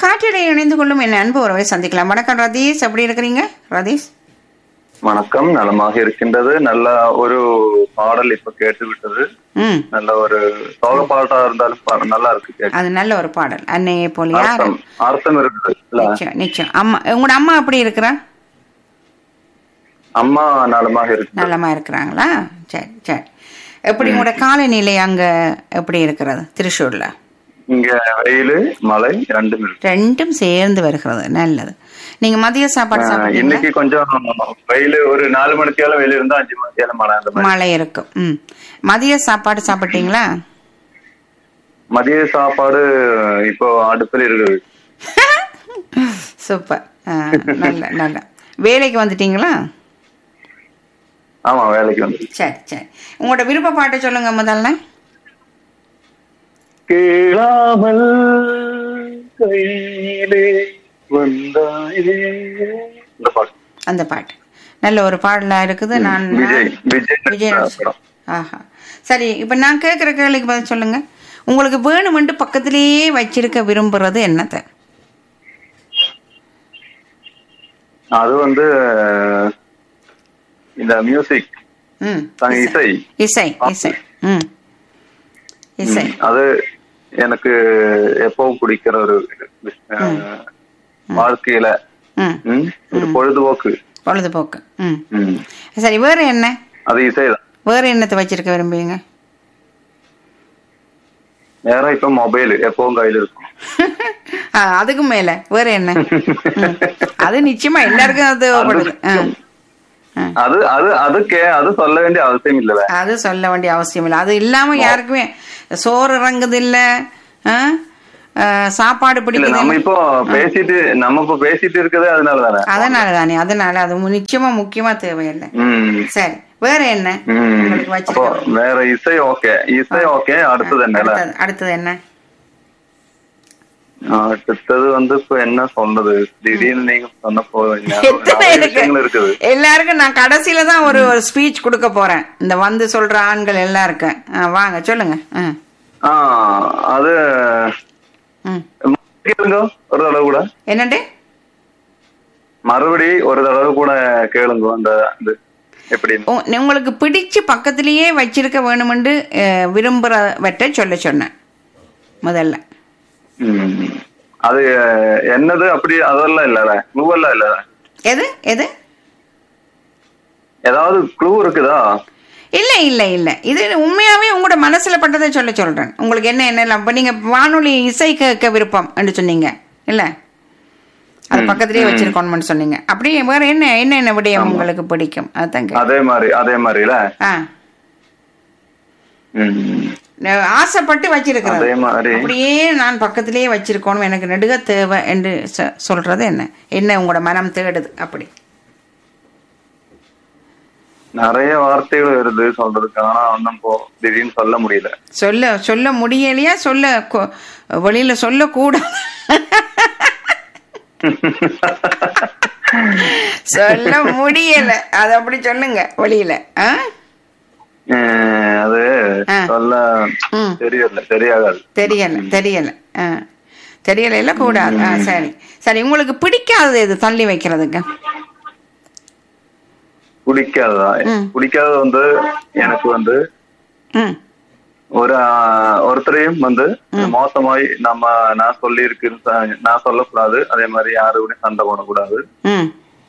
காற்றிலே இணைந்து கொள்ளும் என் அன்பு உறவை சந்திக்கலாம் வணக்கம் ரதீஷ் எப்படி இருக்கிறீங்க ரதீஷ் வணக்கம் நலமாக இருக்கின்றது நல்ல ஒரு பாடல் இப்ப கேட்டு விட்டது ம் நல்ல ஒரு சோக பாட்டா இருந்தாலும் பா- நல்லா இருக்கு கேட்க. அது நல்ல ஒரு பாடல் அன்னையை போல் யார் அர்த்தம் அர்த்தம் இருக்குது இல்ல நிச்சயம் நிச்சயம் அம்மா உங்களோட அம்மா எப்படி இருக்கிறா அம்மா நலமாக இருக்கு நல்லமா இருக்கிறாங்களா சரி சரி எப்படி உங்களோட காலநிலை அங்க எப்படி இருக்கிறது திருச்சூர்ல இங்க வெயில் மழை ரெண்டும் இருக்கு ரெண்டும் சேர்ந்து வருகிறது நல்லது நீங்க மதிய சாப்பாடு ஆஹ், சாப்பிட்டீங்களா இன்னைக்கு கொஞ்சம் வெயில் ஒரு நாலு மணிக்கேல வெயில் இருந்தா அஞ்சு மணிக்கேல மழை அந்த மாதிரி மழை இருக்கும் ம் மதிய சாப்பாடு சாப்பிட்டீங்களா மதிய சாப்பாடு இப்போ அடுப்பில் இருக்குது சூப்பர் ஆ, நல்ல நல்ல வேலைக்கு வந்துட்டீங்களா ஆமா வேலைக்கு வந்து சரி சரி உங்களோட விருப்ப பாட்டை சொல்லுங்க முதல்ல கேளாமல் கையிலே வந்தாயே இந்த பாட்டு அந்த பாட்டு நல்ல ஒரு பாடலா இருக்குது நான் விஜய் விஜய் விஜய் நடிச்ச படம். ஆஹா சரி இப்ப நான் கேட்குற கேள்விக்கு பதில் சொல்லுங்க உங்களுக்கு வேணுமென்று பக்கத்திலேயே வச்சிருக்க விரும்புறது என்னத்தை அது வந்து இந்த மியூசிக் ம் இசை இசை இசை ம் இசை ம், அது எனக்கு எப்பவும் பிடிக்கிற ஒரு இது. அஹ், வாழ்க்கையில ம் ம், ஒரு பொழுதுபோக்கு பொழுதுபோக்கு ம் ம், சரி வேற என்ன அது இசைதான் வேற என்னத்தை வச்சிருக்க விரும்புவீங்க வேற இப்ப மொபைல் எப்பவும் கையில இருக்கும் ஆ, அதுக்கு மேல வேற என்ன ம். அது நிச்சயமா எல்லாருக்கும் அது தேவைப்படுது ஆ. அது அது அதுக்கு அது சொல்ல வேண்டிய அவசியம் இல்ல அது சொல்ல வேண்டிய அவசியம் இல்லை அது இல்லாம யாருக்குமே சோறு இறங்குது இல்ல ஆ? ஆ, சாப்பாடு இல்ல பிடிக்குது நம்ம இல்ல. இப்போ பேசிட்டு நம்ம இப்போ பேசிட்டு இருக்கிறதே அதனால தானே அதனால தானே அதனால அது நிச்சயமா முக்கியமா தேவையில்லை ம் சரி வேற என்ன ம். உங்களுக்கு அப்போ வச்சிருக்க வேற இசை ஓகே இசை ஓகே அடுத்தது என்ன அடுத்தது அடுத்தது என்ன அடுத்தது வந்து இப்ப என்ன சொல்றது திடீர்னு நீங்க சொன்ன போவீங்க எத்தனை நிறைய இருக்கு விஷயங்கள் இருக்குது எல்லாருக்கும் நான் கடைசியில தான் ஒரு ஒரு ஸ்பீச் கொடுக்க போறேன் இந்த வந்து சொல்ற ஆண்கள் எல்லாருக்கும் ஆ, வாங்க சொல்லுங்க ஆ. ஆ அது ம். கேளுங்க ஒரு தடவை கூட என்னண்டு மறுபடி ஒரு தடவை கூட கேளுங்க அந்த இது எப்படின்னு உ- உங்களுக்கு பிடிச்சு பக்கத்திலேயே வச்சிருக்க வேணுமென்று அஹ், விரும்புறவற்றை சொல்ல சொன்னேன் முதல்ல ம். அது என்னது அப்படி அதெல்லாம் இல்லல க்ளூ எல்லாம் இல்ல எது எது ஏதாவது க்ளூ இருக்குதா இல்ல இல்ல இல்ல இது உண்மையாவே உங்களோட மனசுல பட்டதை சொல்ல சொல்றேன் உங்களுக்கு என்ன என்னெல்லாம் இப்ப நீங்க வானொலி இசை கேட்க விருப்பம் என்று சொன்னீங்க இல்ல அது பக்கத்திலேயே வச்சிருக்கோம்னு சொன்னீங்க அப்படியே வேற என்ன என்ன என்ன விடயம் உங்களுக்கு பிடிக்கும் அதுதான் கேட்டேன். அதே மாதிரி அதே மாதிரில ஆ ம். நான் ஆசைப்பட்டு வச்சிருக்கிறது அதே மாதிரி அப்படியே நான் பக்கத்திலேயே வச்சிருக்கணும் எனக்கு நெடுக தேவை என்று சொ- சொல்றது என்ன என்ன உங்களோட மனம் தேடுது அப்படி நிறைய வார்த்தைகள் வருது சொல்றதுக்கு ஆனா ஒன்னும் போ திடீர்னு சொல்ல முடியல சொல்ல சொல்ல முடியலையா சொல்ல கொ- வெளியில சொல்லக்கூடாது சொல்ல முடியல அது அப்படி சொல்லுங்க வெளியில ஆ? அஹ் அது ஆ. சொல்ல ம். தெரியல தெரியாகாது தெரியல தெரியல ஆ. தெரியல கூடாது ஆ, சரி சரி உங்களுக்கு பிடிக்காதது எது தள்ளி வைக்கிறதுக்கு பிடிக்காததா ம். பிடிக்காதது வந்து எனக்கு வந்து ம் ஒரு ஆஹ், ஒருத்தரையும் வந்து மோசமாய் நம்ம நான் சொல்லி இருக்குன்னு நான் சொல்லக்கூடாது அதே மாதிரி யாரு கூட சண்டை போடக்கூடாது ம்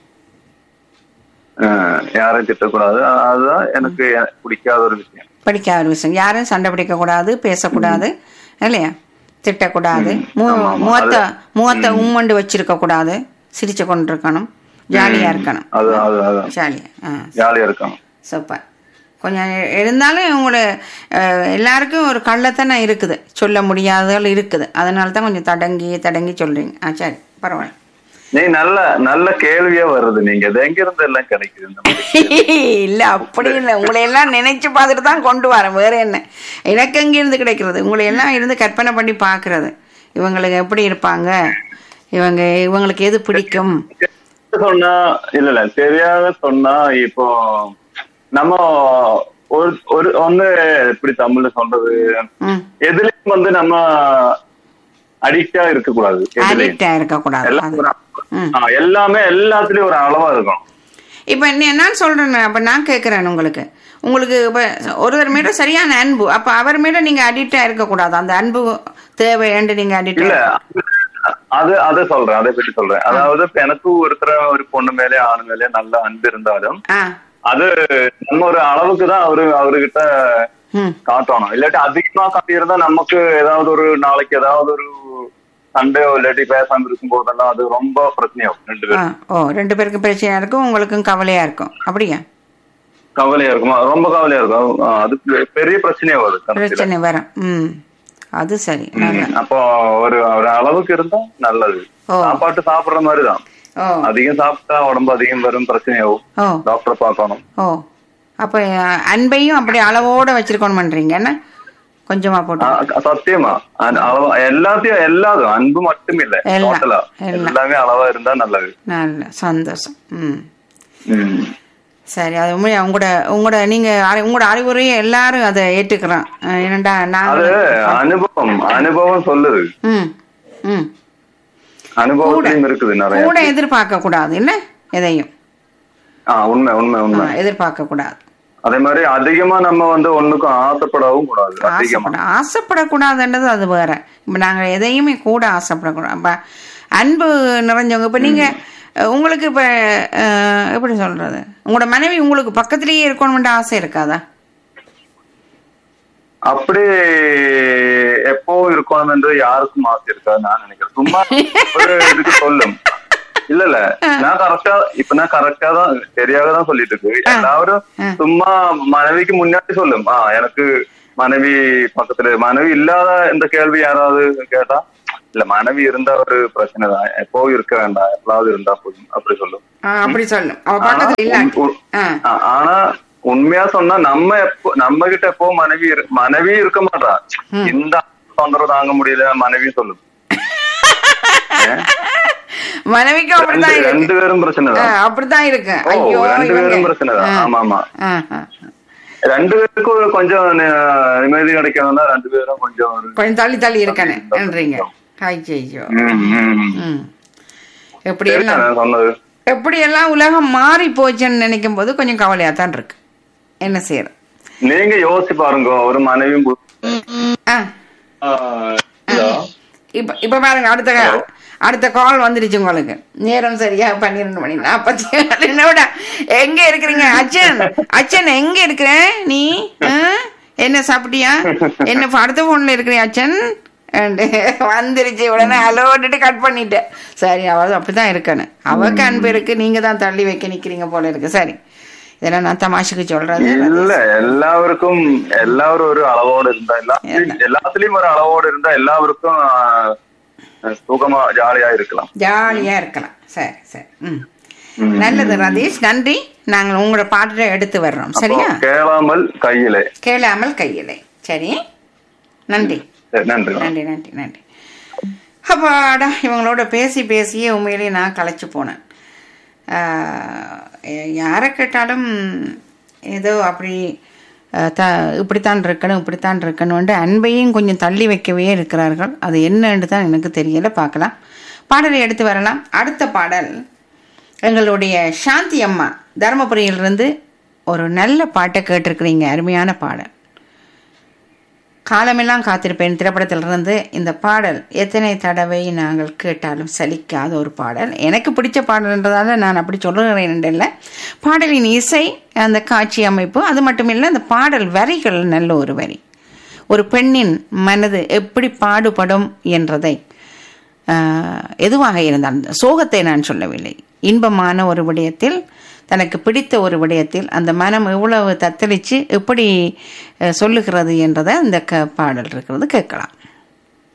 அஹ், யாரையும் திட்டக்கூடாது அ- அதுதான் எனக்கு எ- பிடிக்காத ஒரு விஷயம் பிடிக்காத ஒரு விஷயம் யாரும் சண்டை பிடிக்க கூடாது பேசக்கூடாது இல்லையா திட்டக்கூடாது மு- ஆமா, ஆமா. முகத்தை முகத்தை உம்மண்டு வச்சிருக்க கூடாது சிரிச்சு கொண்டு இருக்கணும் ஜாலியா இருக்கணும் அது அது அதான் ஜாலியா ஆ ஜாலியா இருக்கணும் சூப்பர் கொஞ்சம் எ- இருந்தாலும் உங்களோட அஹ், எல்லாருக்கும் ஒரு கள்ளத்தனை இருக்குது சொல்ல முடியாதகள் இருக்குது அதனால தான் கொஞ்சம் தடங்கி தடங்கி சொல்றீங்க ஆ சரி பரவாயில்ல நீ நல்ல நல்ல கேள்வியா வருது நீங்க இது எங்க இருந்து எல்லாம் கிடைக்குது இந்த மாதிரி இல்ல அப்படி இல்ல உங்களை எல்லாம் நினைச்சு பார்த்துட்டு தான் கொண்டு வரேன் வேற என்ன எனக்கு எங்க இருந்து கிடைக்கிறது உங்களை எல்லாம் இருந்து கற்பனை பண்ணி பாக்குறது இவங்களுக்கு எப்படி இருப்பாங்க இவங்க இவங்களுக்கு எது பிடிக்கும் சொன்னா இல்ல இல்ல தெரியாத சொன்னா இப்போ நம்ம ஒரு ஒரு ஒண்ணு எப்படி தமிழ்ல சொல்றது ம் எதுலயும் வந்து நம்ம அடிக்டா இருக்க கூடாது எதுலயும். அடிக்டா இருக்கக்கூடாது எல்லாம் அது. ஒரு- ம். ஆ, எல்லாமே எல்லாத்துலயும் ஒரு அளவா இருக்கும் இப்ப நீ- நான் சொல்றேன் அப்ப நான் கேட்கிறேன் உங்களுக்கு உங்களுக்கு இப்ப ஒருவர் மேல சரியான அன்பு அப்ப அவர் மேல நீங்க அடிக்டா இருக்கக்கூடாது அந்த அன்பு தேவை என்று நீங்க அடிக்ட் இல்ல அது அதை சொல்றேன் அதை பற்றி சொல்றேன் அதாவது இப்ப எனக்கு ஒருத்தர ஒரு பொண்ணு மேலே ஆணு மேலே நல்ல அன்பு இருந்தாலும் ஆ அது நம்ம ஒரு அளவுக்கு தான் அவரு அவர்கிட்ட ம் காட்டணும் இல்லாட்டி அதிகமா காட்டியிருந்தா நமக்கு ஏதாவது ஒரு நாளைக்கு ஏதாவது ஒரு சண்டையோ இல்லாட்டி பேசாம இருக்கும் போதெல்லாம் அது ரொம்ப பிரச்சனையாகும் ரெண்டு ஆ பேரும் ஓ ரெண்டு பேருக்கும் பிரச்சனையா இருக்கும் உங்களுக்கும் கவலையா இருக்கும் அப்படியா கவலையா இருக்குமா ரொம்ப கவலையா இருக்கும் ஆ, அது பெ- பெரிய பிரச்சனையாகும் அது கடைசியில. பிரச்சனை வரும் ம் அது சரி நல்ல ம், அப்போ ஒரு ஒரு அளவுக்கு இருந்தா நல்லது ஓ. சாப்பாட்டு சாப்பிடுற மாதிரிதான் ஓ அதிகம் சாப்பிட்டா உடம்பு அதிகம் வரும் பிரச்சனையாகும் ஓ டாக்டரை பார்க்கணும் ஓ அப்ப அஹ், அன்பையும் அப்படி அளவோட வச்சிருக்கணும் பண்றீங்க என்ன கொஞ்சமா ஆ, போட்டு க- சத்தியமா அந்த அளவு எல்லாத்தையும் எல்லாதும் அன்பு மட்டும் இல்ல எல்லாம், டோட்டலா எல்லாம். எல்லாமே அளவா இருந்தா நல்லது நல்ல சந்தோஷம் ம் ம். சரி அது உண்மையா உங்களோட உங்களோட நீங்க அறி- உங்களோட அறிவுரையை எல்லாரும் அதை ஏற்றுக்கிறோம் அஹ், ஏனண்டா அது நாங்க அனுபவம் அனுபவம் சொல்லுது ம் ம் அனுபவத்திலையும் இருக்குது நிறைய கூட எதிர்பார்க்க கூடாது இல்ல எதையும் ஆ உண்மை உண்மை உண்மை ஆ, எதிர்பார்க்க கூடாது அதே மாதிரி அதிகமா நம்ம வந்து ஒண்ணுக்கும் ஆசைப்படவும் கூடாது அதிகமா ஆசைப்பட ஆசைப்படக்கூடாதுன்றது அது வேற இப்ப நாங்க எதையுமே கூட ஆசைப்படக்கூடாது அப்ப அன்பு நிறைஞ்சவங்க இப்ப நீங்க அஹ், உங்களுக்கு இப்ப அஹ், எப்படி சொல்றது உங்களோட மனைவி உங்களுக்கு பக்கத்திலேயே இருக்கணும்ன்ற ஆசை இருக்காதா அப்படி எப்போ இருக்கணும் என்று யாருக்கும் ஆசை இருக்காது நான் நினைக்கிறேன் சும்மா ஒரு இதுக்கு சொல்லும் இல்ல இல்ல நான் கரெக்டா இப்ப நான் கரெக்டா தான் சரியாக தான் சொல்லிட்டு இருக்கு எல்லாரும் சும்மா மனைவிக்கு முன்னாடி சொல்லும் ஆ எனக்கு மனைவி பக்கத்துல மனைவி இல்லாத இந்த கேள்வி யாராவது கேட்டா இல்ல மனைவி இருந்தா ஒரு பிரச்சனை தான் எப்போ இருக்க வேண்டாம் எப்பளாவது இருந்தா போதும் அப்படி சொல்லும் ஆ, அப்படி சொல்லும் அவ ஆனா பக்கத்துல இல்ல உன்- உன்- ஆ ஆ, ஆனா உண்மையா சொன்னா நம்ம எப்போ நம்ம கிட்ட எப்போ மனைவி இரு- மனைவி இருக்க மாட்டா இந்த தொந்தரவு தாங்க முடியல மனைவி சொல்லும் மனைவிக்கும் அப்படிதான் ரெண்டு- இருக்கு ரெண்டு பேரும் பிரச்சனை ஆ, தான் அப்படித்தான் இருக்கு ஓ ஐயோ ரெண்டு பேரும் இவங்க பிரச்சனை தான் ஆ, ஆமா ஆமா ஆ, ஆ. ரெண்டு பேருக்கும் ஒரு கொஞ்சம் நி- நிம்மதி கிடைக்கணும்னா ரெண்டு பேரும் கொஞ்சம் ஒரு கொஞ்சம் தள்ளி தள்ளி இருக்கணுன்றீங்க ஐயோ ம், ம். ம் எப்படி சரி, எல்லாம் நான் சொன்னது எப்படி எல்லாம் உலகம் மாறி போச்சுன்னு நினைக்கும் போது கொஞ்சம் கவலையா தான் இருக்கு என்ன செய்யற நீங்க யோசிச்சு பாருங்க ஒரு மனைவி ஆ இப்ப இப்ப பாருங்க அடுத்த அடுத்த கால் வந்துடுச்சு உங்களுக்கு நேரம் சரியா பன்னிரெண்டு மணி நாற்பத்தி ஏழு என்னோட எங்க இருக்கிறீங்க அச்சன் அச்சன் எங்க இருக்கிற நீ ஆ? என்ன சாப்பிட்டியா என்ன இப்ப அடுத்த போன்ல இருக்கிறியா அச்சன் and வந்துருச்சு உடனே அலோட்டுட்டு கட் பண்ணிட்டேன் சரி அவள் அப்படிதான் இருக்கணும் அவக்கு அன்பு இருக்கு நீங்க தான் தள்ளி வைக்க நிக்கிறீங்க போல இருக்கு சரி இதெல்லாம் நான் தமாஷுக்கு சொல்றது இல்ல எல்லாருக்கும் எல்லாரும் ஒரு அளவோடு இருந்தா எல்லாத்துலயும் எல்லாத்துலயும் ஒரு அளவோடு இருந்தா எல்லாருக்கும் ஆஹ், சுகமா ஜாலியா இருக்கலாம் ஜாலியா இருக்கலாம் சரி சரி ம் ம். நல்லது ரதீஷ் நன்றி நாங்கள் உங்களோட பாட்டை எடுத்து வர்றோம் அப்போ சரியா கேளாமல் கையிலே கேளாமல் கையிலே சரி நன்றி சரி, நன்றி நன்றி நன்றி நன்றி அப்பாடா இவங்களோட பேசி பேசியே உண்மையிலேயே நான் களைச்சு போனேன் ஆஹ், யாரை கேட்டாலும் ஏதோ அப்படி ஆஹ், த இப்படித்தான் இருக்கணும் இப்படித்தான் இருக்கணும்ட்டு அன்பையும் கொஞ்சம் தள்ளி வைக்கவே இருக்கிறார்கள் அது என்னன்னு தான் எனக்கு தெரியல பார்க்கலாம் பாடலை எடுத்து வரலாம் அடுத்த பாடல் எங்களுடைய சாந்தி அம்மா தருமபுரியிலிருந்து ஒரு நல்ல பாட்டை கேட்டிருக்கிறீங்க அருமையான பாடல் காலமெல்லாம் காத்திருப்பேன் திரைப்படத்திலிருந்து இந்த பாடல் எத்தனை தடவை நாங்கள் கேட்டாலும் சலிக்காத ஒரு பாடல் எனக்கு பிடிச்ச பாடல்ன்றதால நான் அப்படி சொல்லுகிறேன் இல்லை பாடலின் இசை அந்த காட்சி அமைப்பு அது மட்டும் இல்லை அந்த பாடல் வரிகள் நல்ல ஒரு வரி ஒரு பெண்ணின் மனது எப்படி பாடுபடும் என்றதை ஆஹ், எதுவாக இருந்தாலும் சோகத்தை நான் சொல்லவில்லை இன்பமான ஒரு விடயத்தில் தனக்கு பிடித்த ஒரு விடயத்தில் அந்த மனம் எவ்வளவு தத்தளித்து எப்படி அஹ், சொல்லுகிறது என்றதை அந்த க பாடல் இருக்கிறது கேட்கலாம்